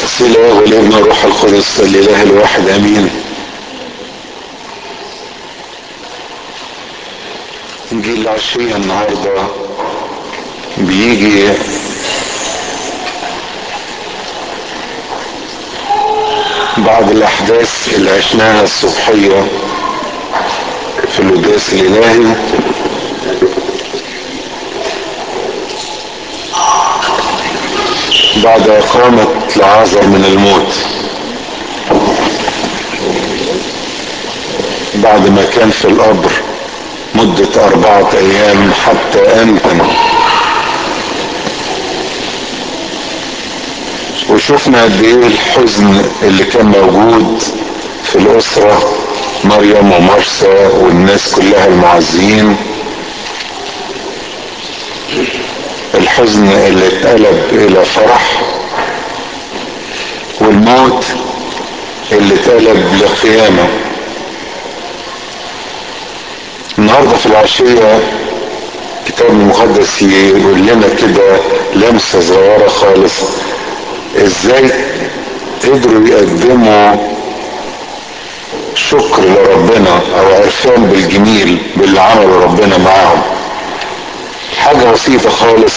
بسم الله والابن والروح القدس الاله الواحد امين انجيل العشية النهاردة بيجي بعد الاحداث اللي عشناها الصبحية في القداس الالهي بعد اقامة لعازر من الموت بعد ما كان في القبر مدة أربعة أيام حتى أنتن وشفنا قد إيه الحزن اللي كان موجود في الأسرة مريم ومرسى والناس كلها المعزين الحزن اللي اتقلب إلى فرح والموت اللي اتقلب لقيامه النهارده في العشيه الكتاب المقدس يقول لنا كده لمسه صغيره خالص ازاي قدروا يقدموا شكر لربنا او عرفان بالجميل باللي عمله ربنا معاهم حاجه بسيطه خالص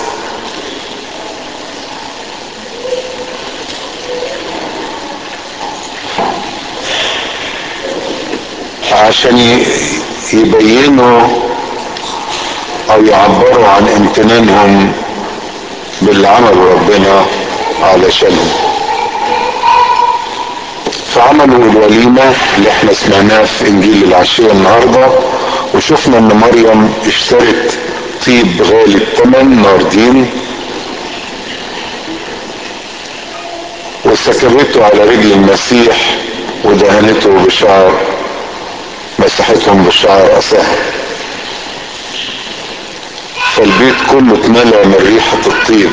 عشان يبينوا او يعبروا عن امتنانهم باللي عمله ربنا علشانهم فعملوا الوليمة اللي احنا سمعناها في انجيل العشية النهاردة وشفنا ان مريم اشترت طيب غالي الثمن ناردين وسكبته على رجل المسيح ودهنته بشعر مسحتهم بشعر رأسها فالبيت كله اتملى من ريحة الطيب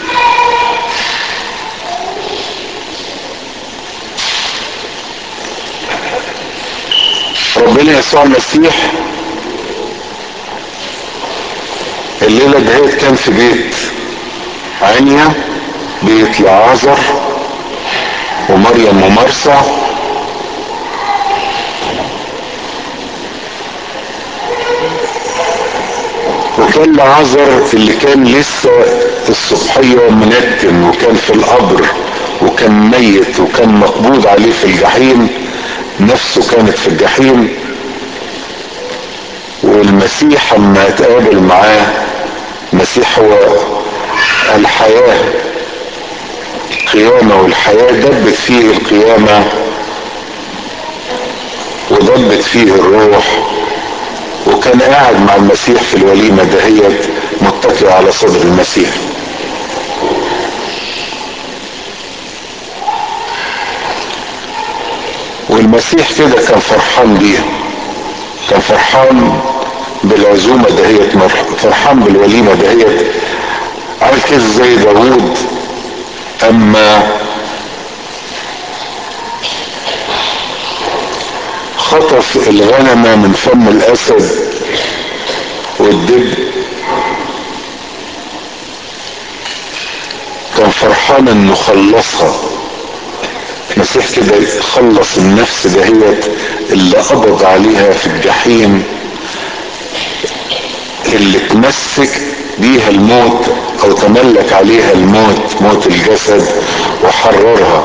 ربنا يسوع المسيح الليلة دهيت كان في بيت عنيا بيت لعازر ومريم ومرسى وكان لعازر اللي كان لسه الصبحية منتن وكان في القبر وكان ميت وكان مقبوض عليه في الجحيم نفسه كانت في الجحيم والمسيح اما اتقابل معاه المسيح هو الحياة القيامة والحياة دبت فيه القيامة ودبت فيه الروح وكان قاعد مع المسيح في الوليمة دهيت متكئ على صدر المسيح والمسيح كده كان فرحان بيها كان فرحان بالعزومة دهيت فرحان بالوليمة دهيت عامل كده زي داوود اما خطف الغنمة من فم الاسد والدب كان فرحان انه خلصها المسيح كده خلص النفس دهيت اللي قبض عليها في الجحيم اللي تمسك بيها الموت او تملك عليها الموت موت الجسد وحررها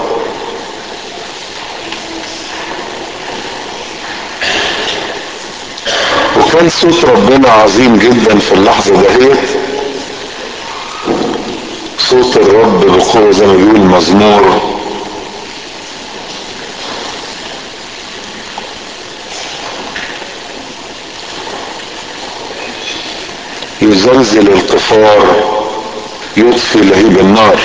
وكان صوت ربنا عظيم جدا في اللحظة دهيت صوت الرب بقوة زي ما بيقول مزمور يزلزل القفار يطفي لهيب النار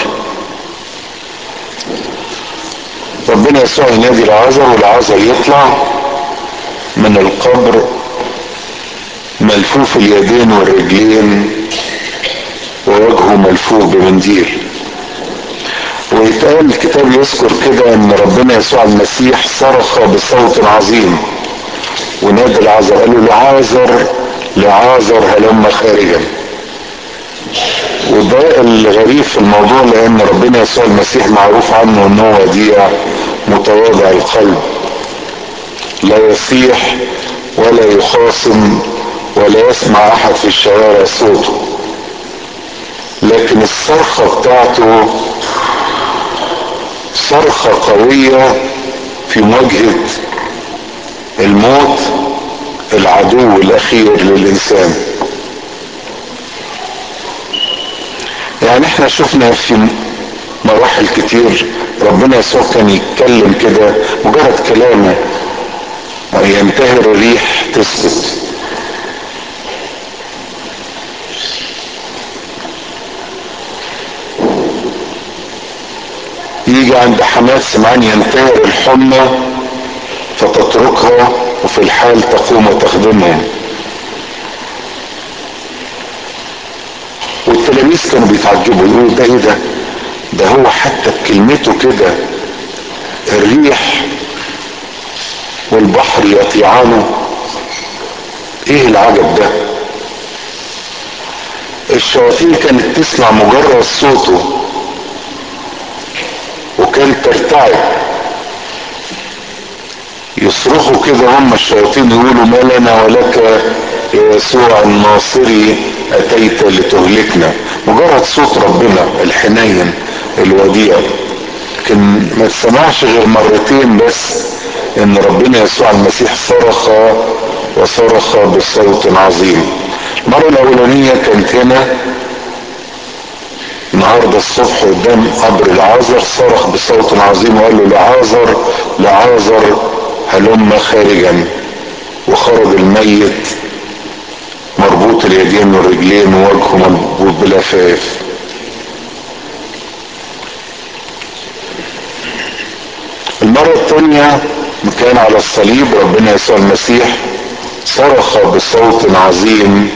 ربنا يسوع ينادي العذر والعذر يطلع من القبر ملفوف اليدين والرجلين ووجهه ملفوف بمنديل ويتقال الكتاب يذكر كده ان ربنا يسوع المسيح صرخ بصوت عظيم ونادى العازر قال له لعازر لعازر هلم خارجا وده الغريب في الموضوع لان ربنا يسوع المسيح معروف عنه ان هو وديع متواضع القلب لا يصيح ولا يخاصم ولا يسمع احد في الشوارع صوته لكن الصرخة بتاعته صرخة قوية في مواجهة الموت العدو الاخير للانسان يعني احنا شفنا في مراحل كتير ربنا يسوع كان يتكلم كده مجرد كلامه ينتهر الريح تسكت يجي عند حماد سمعان ينتهر الحمى فتتركها وفي الحال تقوم وتخدمهم والتلاميذ كانوا بيتعجبوا يقولوا ده ايه ده ده هو حتى بكلمته كده الريح والبحر يطيعانه ايه العجب ده الشياطين كانت تسمع مجرد صوته وكانت ترتعب يصرخوا كده هم الشياطين يقولوا ما لنا ولك يا يسوع الناصري اتيت لتهلكنا مجرد صوت ربنا الحنين الوديع لكن ما تسمعش غير مرتين بس ان ربنا يسوع المسيح صرخ وصرخ بصوت عظيم المرة الاولانية كانت هنا النهارده الصبح قدام قبر العازر صرخ بصوت عظيم وقال له لعازر لعازر هلم خارجا وخرج الميت مربوط اليدين والرجلين ووجهه مربوط بلفاف المرة الثانية كان على الصليب ربنا يسوع المسيح صرخ بصوت عظيم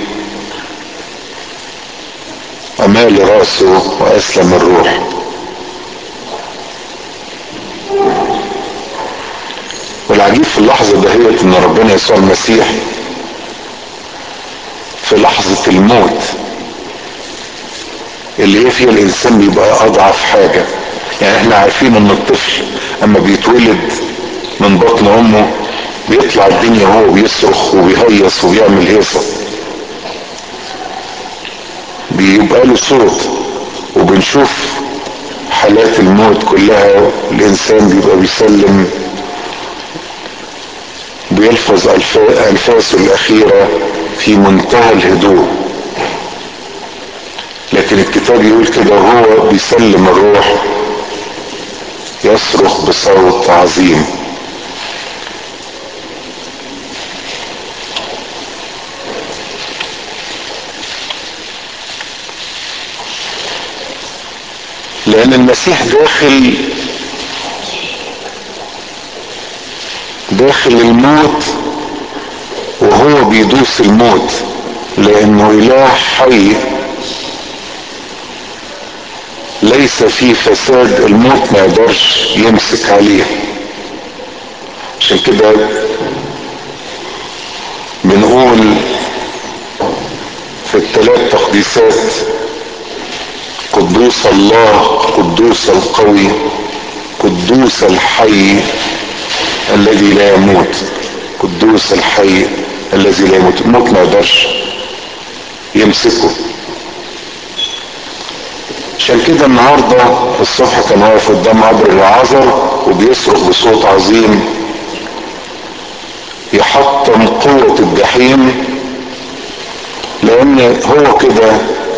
أمال رأسه وأسلم الروح والعجيب في اللحظة دهيت ان ربنا يسوع المسيح في لحظة الموت اللي هي فيها الانسان بيبقى اضعف حاجة يعني احنا عارفين ان الطفل اما بيتولد من بطن امه بيطلع الدنيا وهو بيصرخ وبيهيص وبيعمل هيصة بيبقى له صوت وبنشوف حالات الموت كلها الانسان بيبقى بيسلم بيلفظ انفاسه الاخيرة في منتهى الهدوء لكن الكتاب يقول كده وهو بيسلم الروح يصرخ بصوت عظيم لان المسيح داخل داخل الموت وهو بيدوس الموت لانه اله حي ليس فيه فساد الموت ما يقدرش يمسك عليه عشان كده بنقول في الثلاث تقديسات قدوس الله قدوس القوي قدوس الحي الذي لا يموت قدوس الحي الذي لا يموت الموت ما يقدرش يمسكه عشان كده النهارده الصبح كان واقف قدام قبر العازر وبيصرخ بصوت عظيم يحطم قوة الجحيم لأن هو كده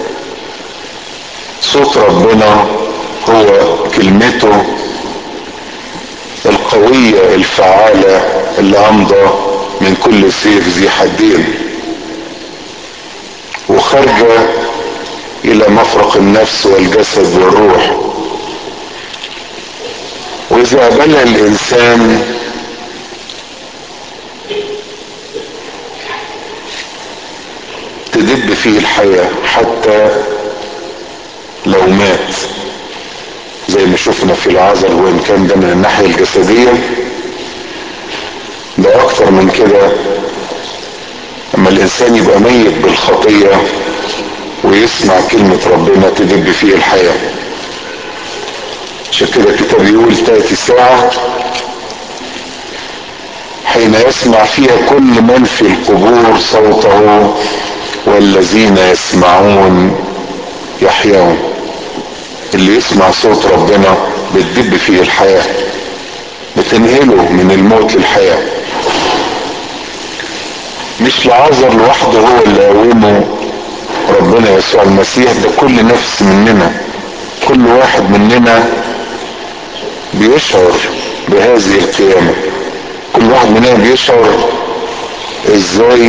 صوت ربنا هو كلمته القوية الفعالة اللي أمضى من كل سيف ذي حدين وخرج إلى مفرق النفس والجسد والروح وإذا بلى الإنسان تدب فيه الحياة حتى لو مات زي ما شفنا في العذر وإن كان ده من الناحية الجسدية ده أكتر من كده أما الإنسان يبقى ميت بالخطية ويسمع كلمة ربنا تدب فيه الحياة عشان كده الكتاب يقول تأتي ساعة حين يسمع فيها كل من في القبور صوته والذين يسمعون يحيون اللي يسمع صوت ربنا بتدب فيه الحياة بتنقله من الموت للحياة مش لعذر لوحده هو اللي قومه ربنا يسوع المسيح ده كل نفس مننا كل واحد مننا بيشعر بهذه القيامة كل واحد مننا بيشعر ازاي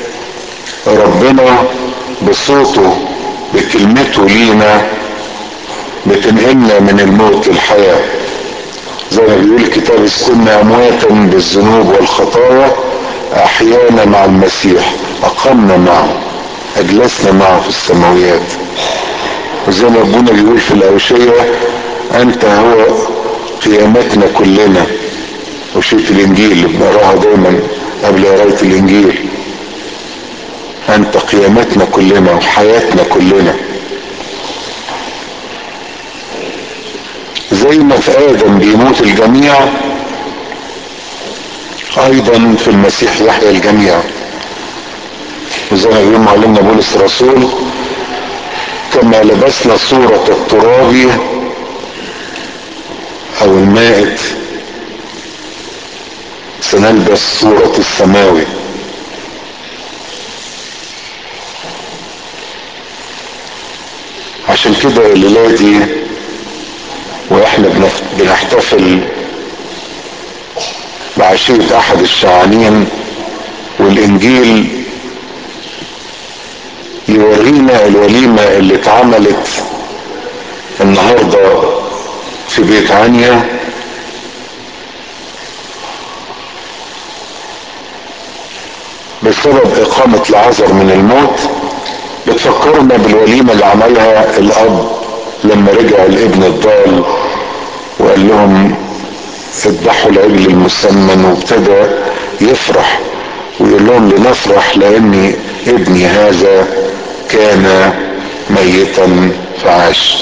ربنا بصوته بكلمته لينا بتنقلنا من الموت للحياة زي ما بيقول الكتاب إذ كنا أمواتا بالذنوب والخطايا أحيانا مع المسيح أقمنا معه أجلسنا معه في السماويات وزي ما أبونا بيقول في الأوشية أنت هو قيامتنا كلنا وشية الإنجيل اللي بنقراها دايما قبل قراية الإنجيل أنت قيامتنا كلنا وحياتنا كلنا زي ما في آدم بيموت الجميع أيضا في المسيح يحيا الجميع وزي ما بيقول معلمنا بولس الرسول كما لبسنا صورة الترابي أو المائت سنلبس صورة السماوي عشان كده الليلة دي واحنا بنحتفل بعشية احد الشعانين والانجيل يورينا الوليمة اللي اتعملت النهاردة في بيت عنيا بسبب اقامة العذر من الموت بتفكرنا بالوليمة اللي عملها الاب لما رجع الابن الضال وقال لهم اذبحوا العجل المسمن وابتدى يفرح ويقول لهم لنفرح لان ابني هذا كان ميتا فعاش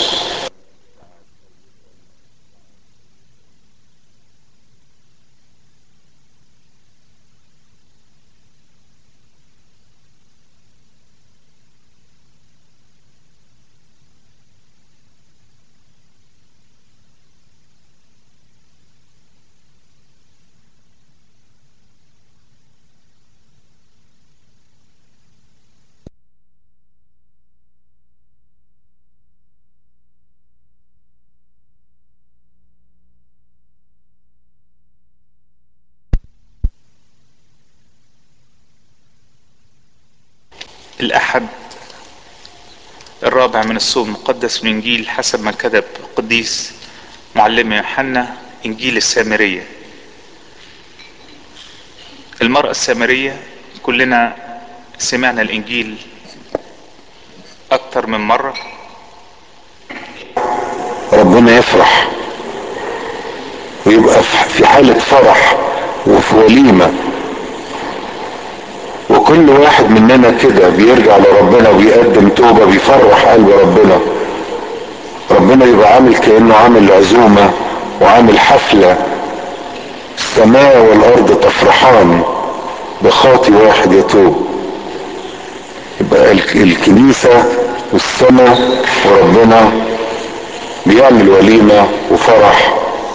الأحد الرابع من الصوم المقدس من إنجيل حسب ما كتب القديس معلم يوحنا إنجيل السامرية المرأة السامرية كلنا سمعنا الإنجيل أكتر من مرة ربنا يفرح ويبقى في حالة فرح وفي وليمة وكل واحد مننا كده بيرجع لربنا وبيقدم توبة بيفرح قلب ربنا ربنا يبقى عامل كأنه عامل عزومة وعامل حفلة السماء والأرض تفرحان بخاطي واحد يتوب يبقى الكنيسة والسماء وربنا بيعمل وليمة وفرح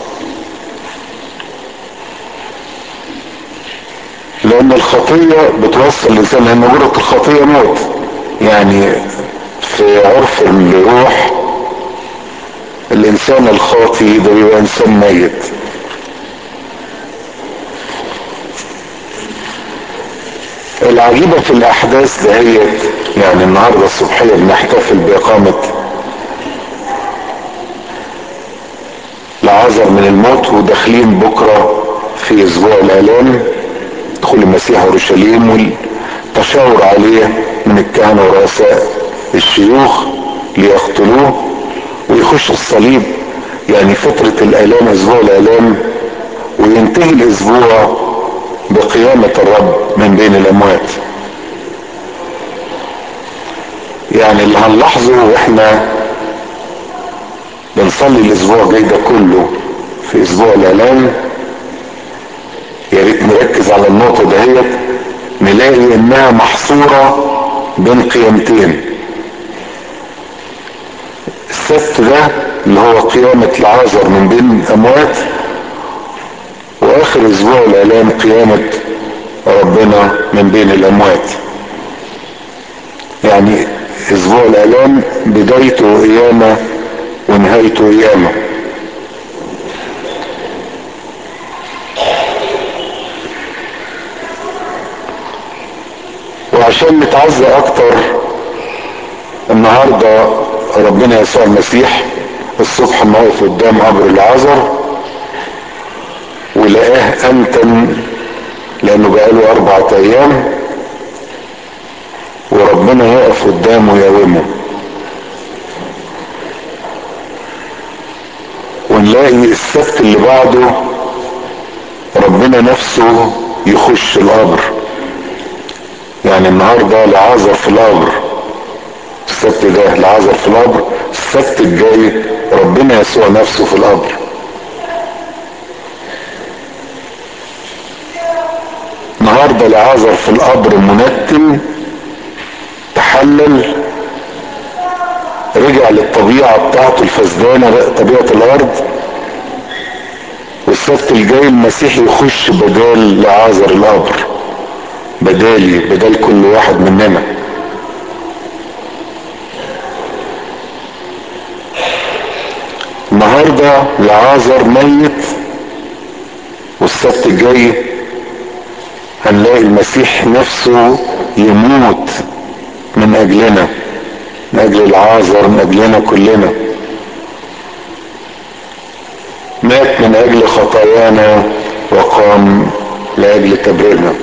لان الخطية بتوصل الانسان لان مجرد الخطية موت يعني في عرف الروح الانسان الخاطي ده بيبقى انسان ميت العجيبة في الاحداث دهيت يعني النهاردة الصبحية بنحتفل باقامة لعازر من الموت وداخلين بكرة في اسبوع الالام دخول المسيح اورشليم والتشاور عليه من الكهنة ورؤساء الشيوخ ليقتلوه ويخش الصليب يعني فترة الالام اسبوع الالام وينتهي الاسبوع بقيامة الرب من بين الاموات يعني اللي هنلاحظه واحنا بنصلي الاسبوع الجاي ده كله في اسبوع الاعلان يا ريت نركز على النقطة دهيت نلاقي انها محصورة بين قيامتين السبت ده اللي هو قيامة العازر من بين الاموات واخر اسبوع الاعلان قيامة ربنا من بين الاموات يعني اسبوع الاعلان بدايته قيامة ونهايته قيامة وعشان نتعزى اكتر النهاردة ربنا يسوع المسيح الصبح ما وقف قدام قبر العذر ولقاه امتن لانه بقاله اربعة ايام وربنا يقف قدامه يقومه ونلاقي السبت اللي بعده ربنا نفسه يخش القبر يعني النهارده لعازر في القبر السبت ده لعازر في القبر السبت الجاي ربنا يسوع نفسه في القبر النهارده لعازر في القبر منتن تحلل رجع للطبيعة بتاعته الفسدانة طبيعة الأرض والسبت الجاي المسيح يخش بدال لعازر القبر بدالي بدال كل واحد مننا النهارده لعازر ميت والسبت الجاي هنلاقي المسيح نفسه يموت من اجلنا من اجل العازر من اجلنا كلنا مات من اجل خطايانا وقام لاجل تبريرنا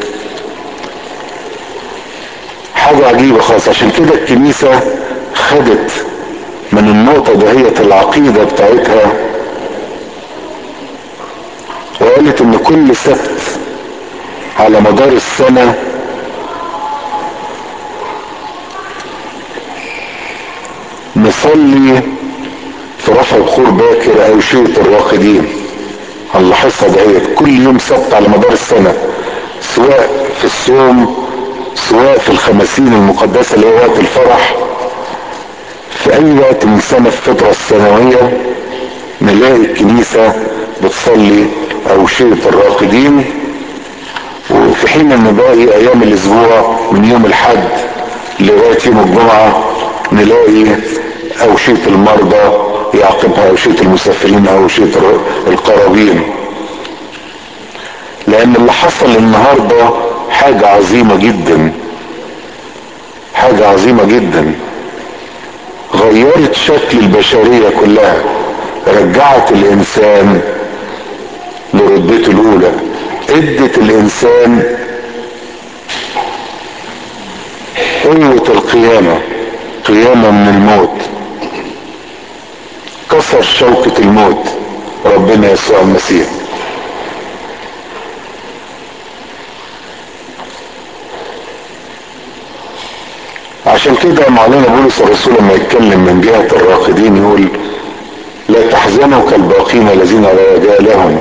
حاجة عجيبة خالص عشان كده الكنيسة خدت من النقطة دهية العقيدة بتاعتها وقالت ان كل سبت على مدار السنة نصلي في رفع بخور باكر او شيط الراقدين هنلاحظها دهيت كل يوم سبت على مدار السنة سواء في الصوم سواء في الخمسين المقدسة اللي هو وقت الفرح في اي وقت من السنة في الفترة السنوية نلاقي الكنيسة بتصلي اوشية الراقدين وفي حين ان باقي ايام الاسبوع من يوم الحد لغاية يوم الجمعة نلاقي اوشية المرضى يعقبها اوشية المسافرين او اوشية القرابين لان اللي حصل النهارده حاجة عظيمة جدا حاجة عظيمة جدا غيرت شكل البشرية كلها رجعت الانسان لرتبته الاولى ادت الانسان قوة القيامة قيامة من الموت كسر شوكة الموت ربنا يسوع المسيح عشان كده معلنا بولس الرسول لما يتكلم من جهة الراقدين يقول لا تحزنوا كالباقين الذين لا رجاء لهم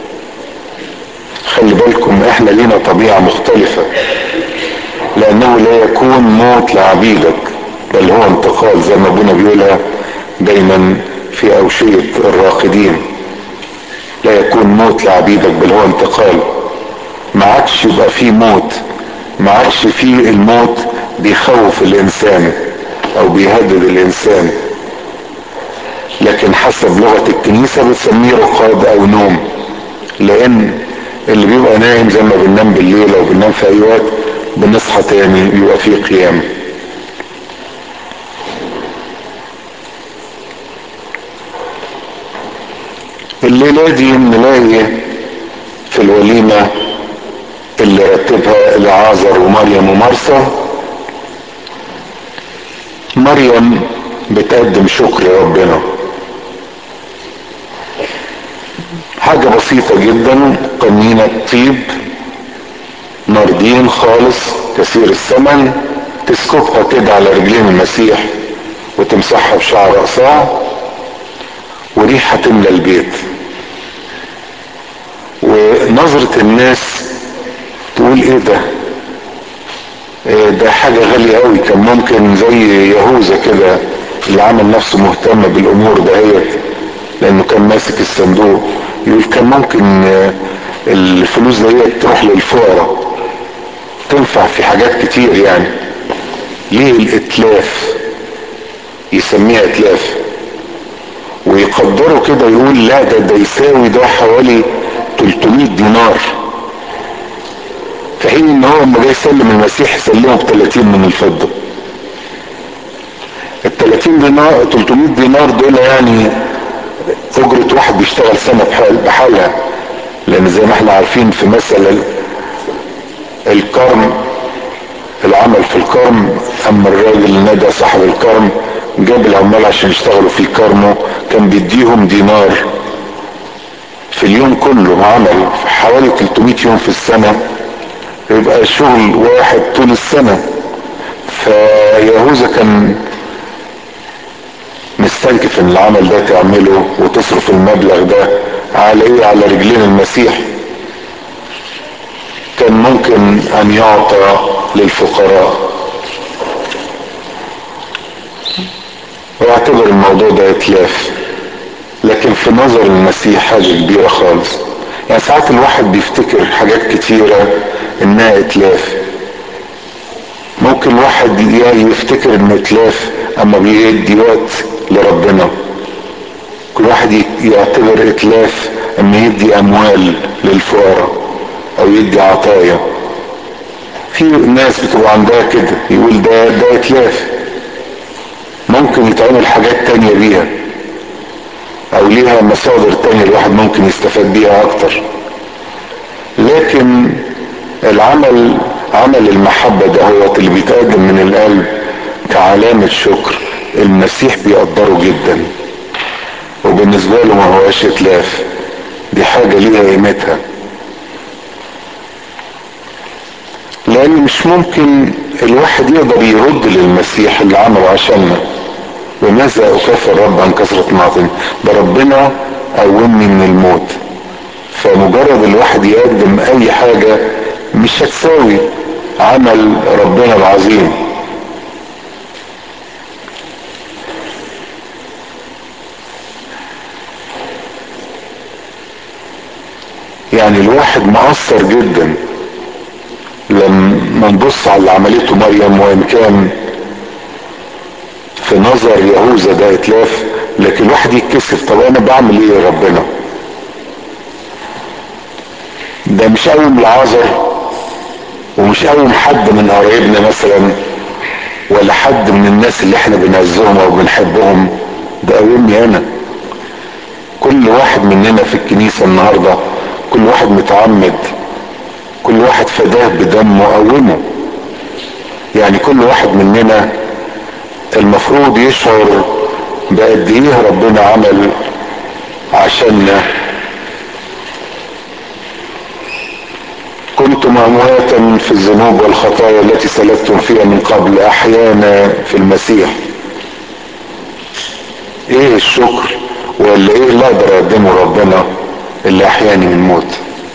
خلي بالكم احنا لينا طبيعة مختلفة لانه لا يكون موت لعبيدك بل هو انتقال زي ما ابونا بيقولها دايما في اوشية الراقدين لا يكون موت لعبيدك بل هو انتقال ما عادش يبقى فيه موت ما عادش فيه الموت بيخوف الانسان او بيهدد الانسان لكن حسب لغة الكنيسة بتسميه رقاد او نوم لان اللي بيبقى نايم زي ما بننام بالليل او بننام في اي وقت بنصحى تاني بيبقى فيه قيام الليلة دي نلاقي في الوليمة اللي رتبها لعازر ومريم ومرسى مريم بتقدم شكر لربنا حاجة بسيطة جدا قنينة طيب ناردين خالص كثير الثمن تسكبها كده على رجلين المسيح وتمسحها بشعر قصاع وريحة تملى البيت ونظرة الناس تقول ايه ده إيه ده حاجة غالية قوي كان ممكن زي يهوذا كده اللي عمل نفسه مهتم بالامور دهيت لانه كان ماسك الصندوق يقول كان ممكن الفلوس دهيت تروح للفقراء تنفع في حاجات كتير يعني ليه الاتلاف يسميها اتلاف ويقدروا كده يقول لا ده ده يساوي ده حوالي 300 دينار في حين ان هو لما جاي يسلم المسيح سلمه ب 30 من الفضه ال 30 دينار 300 دينار دول يعني اجرة واحد بيشتغل سنة بحالها لان زي ما احنا عارفين في مثل الكرم العمل في الكرم اما الراجل اللي نادى صاحب الكرم جاب العمال عشان يشتغلوا في كرمه كان بيديهم دينار في اليوم كله عمل في حوالي 300 يوم في السنة يبقى شغل واحد طول السنة فيهوذا كان مستنكف ان العمل ده تعمله وتصرف المبلغ ده على ايه على رجلين المسيح كان ممكن ان يعطى للفقراء واعتبر الموضوع ده اتلاف لكن في نظر المسيح حاجة كبيرة خالص يعني ساعات الواحد بيفتكر حاجات كتيرة انها اتلاف ممكن الواحد يفتكر انه اتلاف اما بيدي وقت لربنا كل واحد يعتبر اتلاف اما يدي اموال للفقراء او يدي عطايا في ناس بتبقى عندها كده يقول ده ده اتلاف ممكن يتعمل حاجات تانية بيها او ليها مصادر تانية الواحد ممكن يستفاد بيها اكتر لكن العمل عمل المحبة ده هو اللي بيتقدم من القلب كعلامة شكر المسيح بيقدره جدا وبالنسبة له ما هواش اتلاف دي حاجة ليها قيمتها لان مش ممكن الواحد يقدر يرد للمسيح اللي عمله عشاننا وماذا اكافئ الرب عن كثرة معطيني ده ربنا قومني من الموت فمجرد الواحد يقدم اي حاجة مش هتساوي عمل ربنا العظيم يعني الواحد مقصر جدا لما نبص على اللي عملته مريم وان كان في نظر يهوذا ده اتلاف لكن الواحد يتكسف طب انا بعمل ايه يا ربنا ده مش قوم العذر ومش قوم حد من قرايبنا مثلا ولا حد من الناس اللي احنا بنعزهم او بنحبهم ده قومني انا كل واحد مننا في الكنيسة النهاردة كل واحد متعمد كل واحد فداه بدمه قومه يعني كل واحد مننا المفروض يشعر بقد ايه ربنا عمل عشاننا كنتم امواتا في الذنوب والخطايا التي سلكتم فيها من قبل احيانا في المسيح ايه الشكر ولا ايه اللي اقدر اقدمه ربنا اللي احياني من الموت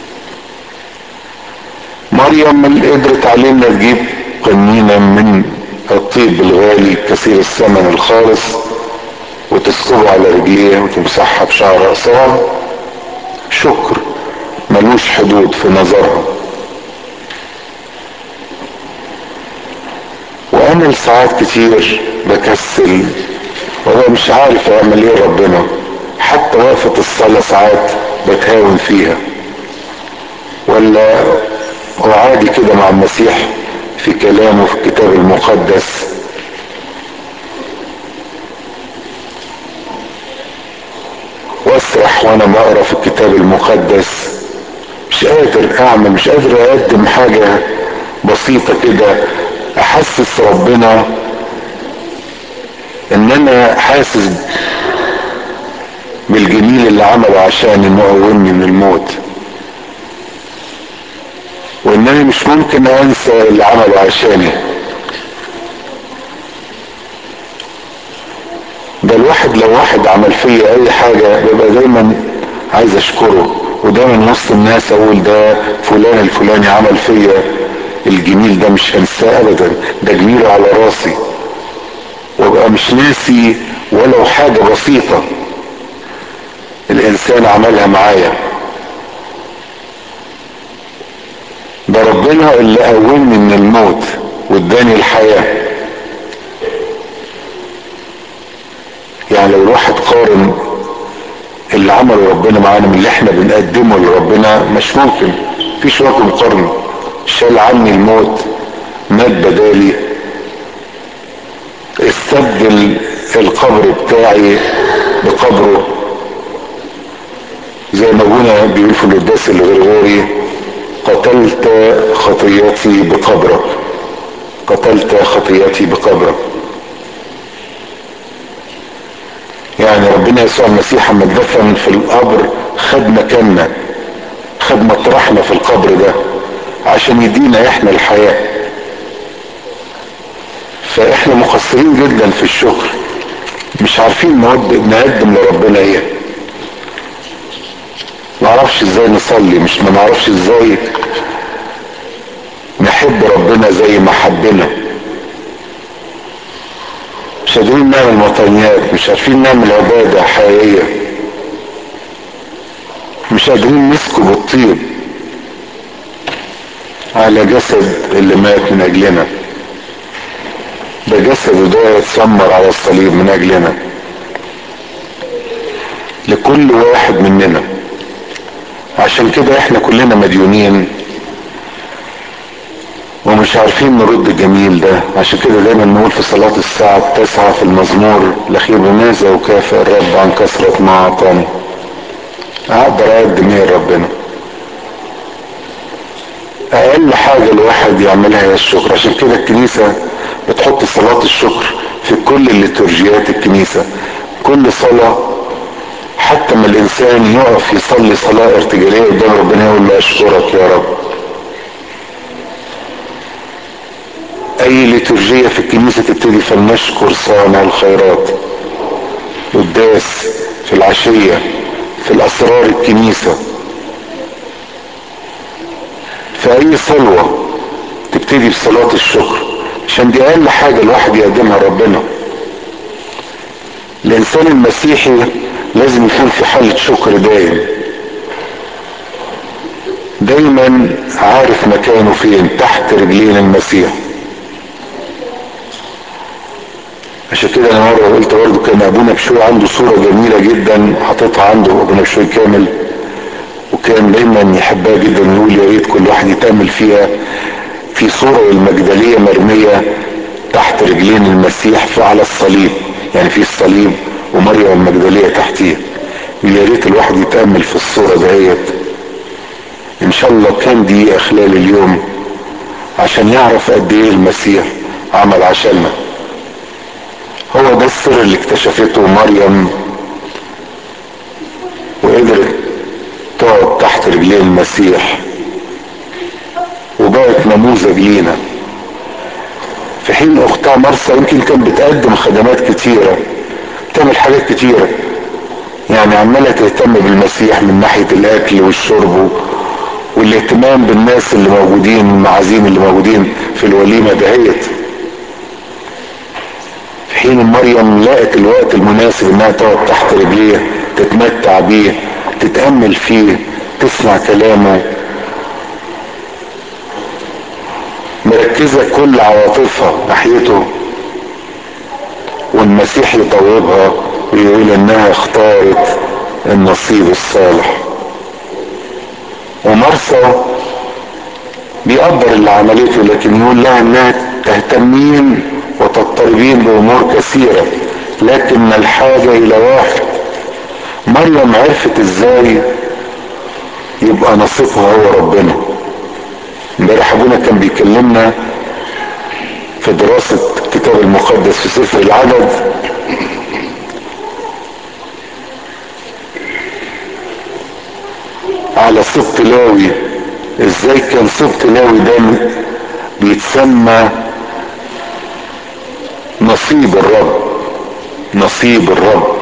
مريم اللي قدرت علينا تجيب قنينة من الطيب الغالي كثير الثمن الخالص وتسكبه على رجليه وتمسحها بشعر رأسها شكر ملوش حدود في نظرها وانا ساعات كتير بكسل وأنا مش عارف اعمل ايه ربنا حتى وقفة الصلاة ساعات بتهاون فيها ولا وعادي كده مع المسيح في كلامه في الكتاب المقدس واسرح وانا بقرا في الكتاب المقدس مش قادر اعمل مش قادر اقدم حاجة بسيطة كده احسس ربنا ان انا حاسس بالجميل اللي عمله عشان انه قومني من الموت وان انا مش ممكن انسى اللي عمله عشاني ده الواحد لو واحد عمل فيا اي حاجة ببقى دايما عايز اشكره ودايما وسط الناس اقول ده فلان الفلاني عمل فيا الجميل ده مش هنساه ابدا ده جميله على راسي وابقى مش ناسي ولو حاجة بسيطة الانسان عملها معايا ده ربنا اللي قومني من الموت واداني الحياة يعني لو الواحد قارن اللي عمله ربنا معانا من اللي احنا بنقدمه لربنا مش ممكن مفيش وجه مقارنة شال عني الموت مات بدالي استبدل القبر بتاعي بقبره زي ما ابونا بيقول في القداس الغرغوري قتلت خطيتي بقبرك قتلت خطيتي بقبرك يعني ربنا يسوع المسيح لما اتدفن في القبر خد مكاننا خد مطرحنا في القبر ده عشان يدينا احنا الحياة فاحنا مقصرين جدا في الشكر مش عارفين نقدم لربنا ايه ما نعرفش ازاي نصلي مش ما نعرفش ازاي نحب ربنا زي ما حبنا مش قادرين نعمل مطنيات مش عارفين نعمل عبادة حقيقية مش قادرين نسكب الطيب على جسد اللي مات من اجلنا ده جسد ده اتسمر على الصليب من اجلنا لكل واحد مننا عشان كده احنا كلنا مديونين ومش عارفين نرد الجميل ده عشان كده دايما نقول في صلاة الساعة التاسعة في المزمور الأخير بماذا وكافئ الرب عن كثرة ما أعطاني أقدر أقدم إيه لربنا أقل حاجة الواحد يعملها هي الشكر عشان كده الكنيسة بتحط صلاة الشكر في كل الليتورجيات الكنيسة كل صلاة حتى ما الإنسان يقف يصلي صلاة ارتجالية قدام ربنا يقول له أشكرك يا رب اي ليتورجية في الكنيسة تبتدي فلنشكر صانع الخيرات قداس في العشية في الاسرار الكنيسة في اي صلوة تبتدي بصلاة الشكر عشان دي اقل حاجة الواحد يقدمها ربنا الانسان المسيحي لازم يكون في حالة شكر دائم دايما عارف مكانه فين تحت رجلين المسيح عشان كده انا مره قلت برضه كان ابونا بشوي عنده صوره جميله جدا حاططها عنده ابونا بشوي كامل وكان دايما يحبها جدا يقول يا ريت كل واحد يتامل فيها في صوره المجدليه مرميه تحت رجلين المسيح في على الصليب يعني في الصليب ومريم المجدليه تحتيه يا ريت الواحد يتامل في الصوره دهيت ان شاء الله كام دقيقه خلال اليوم عشان يعرف قد ايه المسيح عمل عشاننا هو ده السر اللي اكتشفته مريم وقدرت تقعد تحت رجلين المسيح وبقت نموذج لينا في حين اختها مرسى يمكن كانت بتقدم خدمات كتيرة بتعمل حاجات كتيرة يعني عمالة تهتم بالمسيح من ناحية الاكل والشرب والاهتمام بالناس اللي موجودين المعازيم اللي موجودين في الوليمة دهيت في حين مريم لقت الوقت المناسب انها تقعد تحت رجليه تتمتع بيه تتأمل فيه تسمع كلامه مركزة كل عواطفها ناحيته والمسيح يطوبها ويقول انها اختارت النصيب الصالح ومرسى بيقدر اللي عملته لكن يقول لها انها تهتمين وتضطربين بامور كثيرة لكن الحاجة الى واحد مريم عرفت ازاي يبقى نصيبها هو ربنا امبارح ابونا كان بيكلمنا في دراسة الكتاب المقدس في سفر العدد على سبط لاوي ازاي كان سبط لاوي ده بيتسمى نصيب الرب نصيب الرب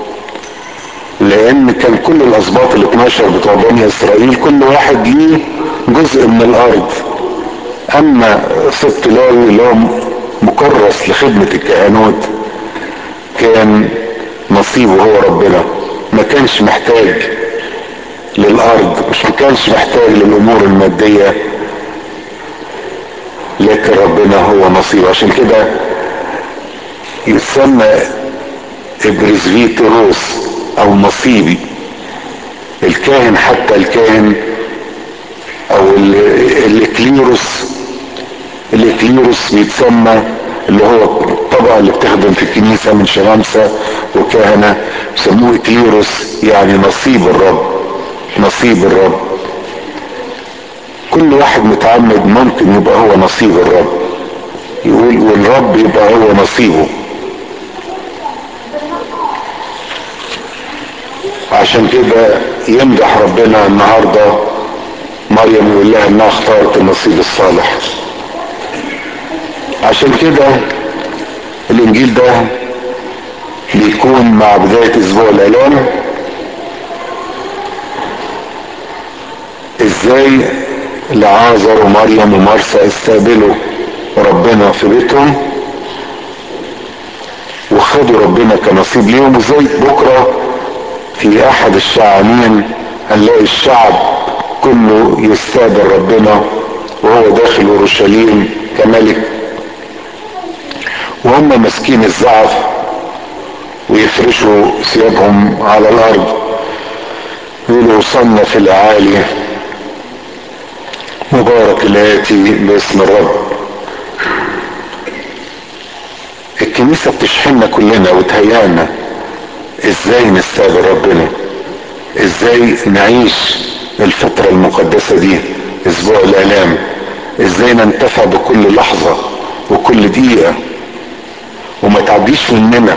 لان كان كل الاسباط ال 12 بتوع بني اسرائيل كل واحد ليه جزء من الارض اما سبط لاوي اللي هو مكرس لخدمة الكهنوت كان نصيبه هو ربنا ما كانش محتاج للارض مش ما كانش محتاج للامور المادية لكن ربنا هو نصيبه عشان كده يسمى ابرزفيتروس او نصيبي الكاهن حتى الكاهن او الاكليروس الاكليروس بيتسمى اللي هو الطبقة اللي بتخدم في الكنيسة من شمامسة وكهنة بيسموه اكليروس يعني نصيب الرب نصيب الرب كل واحد متعمد ممكن يبقى هو نصيب الرب يقول والرب يبقى هو نصيبه عشان كده يمدح ربنا النهارده مريم يقول لها انها اختارت النصيب الصالح عشان كده الانجيل ده بيكون مع بداية اسبوع الالام ازاي لعازر ومريم ومرسى استقبلوا ربنا في بيتهم وخدوا ربنا كنصيب ليهم وازاي بكره في احد الشعانين هنلاقي الشعب كله يستقبل ربنا وهو داخل اورشليم كملك وهم ماسكين الزعف ويفرشوا ثيابهم على الارض يقولوا وصلنا في الاعالي مبارك الاتي باسم الرب الكنيسه بتشحننا كلنا وتهيأنا ازاي نستقبل ربنا ازاي نعيش الفترة المقدسة دي اسبوع الالام ازاي ننتفع بكل لحظة وكل دقيقة وما تعديش مننا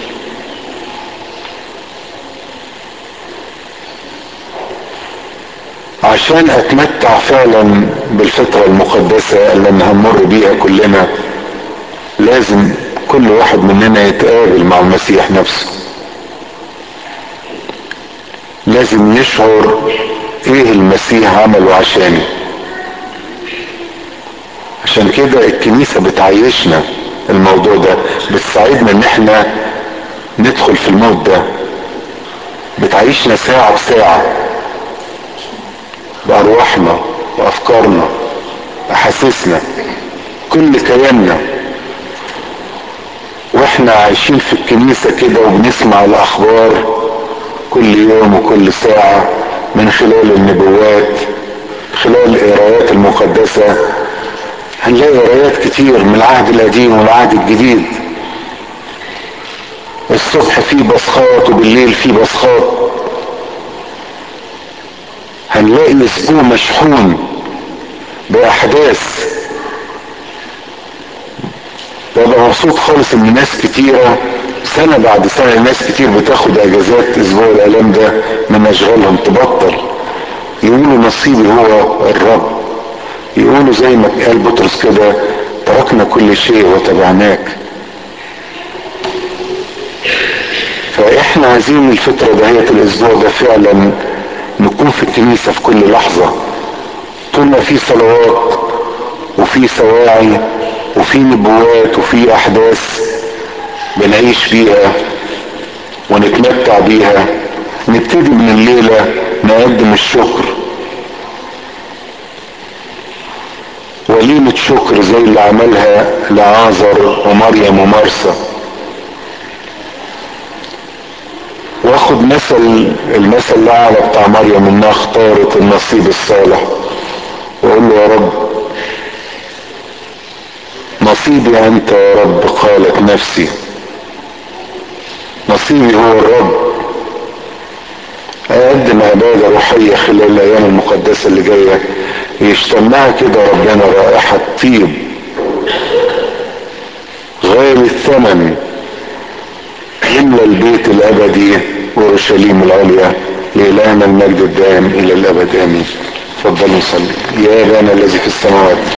عشان اتمتع فعلا بالفترة المقدسة اللي هنمر بيها كلنا لازم كل واحد مننا يتقابل مع المسيح نفسه لازم يشعر ايه المسيح عمله عشاني عشان كده الكنيسة بتعيشنا الموضوع ده بتساعدنا ان احنا ندخل في الموت ده بتعيشنا ساعة بساعة بأرواحنا وأفكارنا أحاسيسنا كل كياننا واحنا عايشين في الكنيسة كده وبنسمع الأخبار كل يوم وكل ساعة من خلال النبوات خلال القرايات المقدسة هنلاقي قرايات كتير من العهد القديم والعهد الجديد الصبح فيه بصخات وبالليل فيه بصخات هنلاقي اسبوع مشحون باحداث ببقى مبسوط خالص ان ناس كتيرة سنة بعد سنة ناس كتير بتاخد اجازات اسبوع الالام ده من اشغالهم تبطل يقولوا نصيبي هو الرب يقولوا زي ما قال بطرس كده تركنا كل شيء وتبعناك فاحنا عايزين الفترة دهية الاسبوع ده فعلا نكون في الكنيسة في كل لحظة طول ما في صلوات وفي سواعي وفي نبوات وفي احداث بنعيش فيها ونتمتع بيها نبتدي من الليلة نقدم الشكر وليمة شكر زي اللي عملها لعازر ومريم ومرسى واخد مثل المثل الاعلى بتاع مريم انها اختارت النصيب الصالح واقول له يا رب نصيبي انت يا رب قالت نفسي نصيبي هو الرب اقدم عبادة روحية خلال الايام المقدسة اللي جاية يشتمها كده ربنا رائحة طيب غالي الثمن يملى البيت الابدي اورشليم العليا لإلهنا المجد الدائم الى الابد امين تفضلوا صلي يا ابانا الذي في السماوات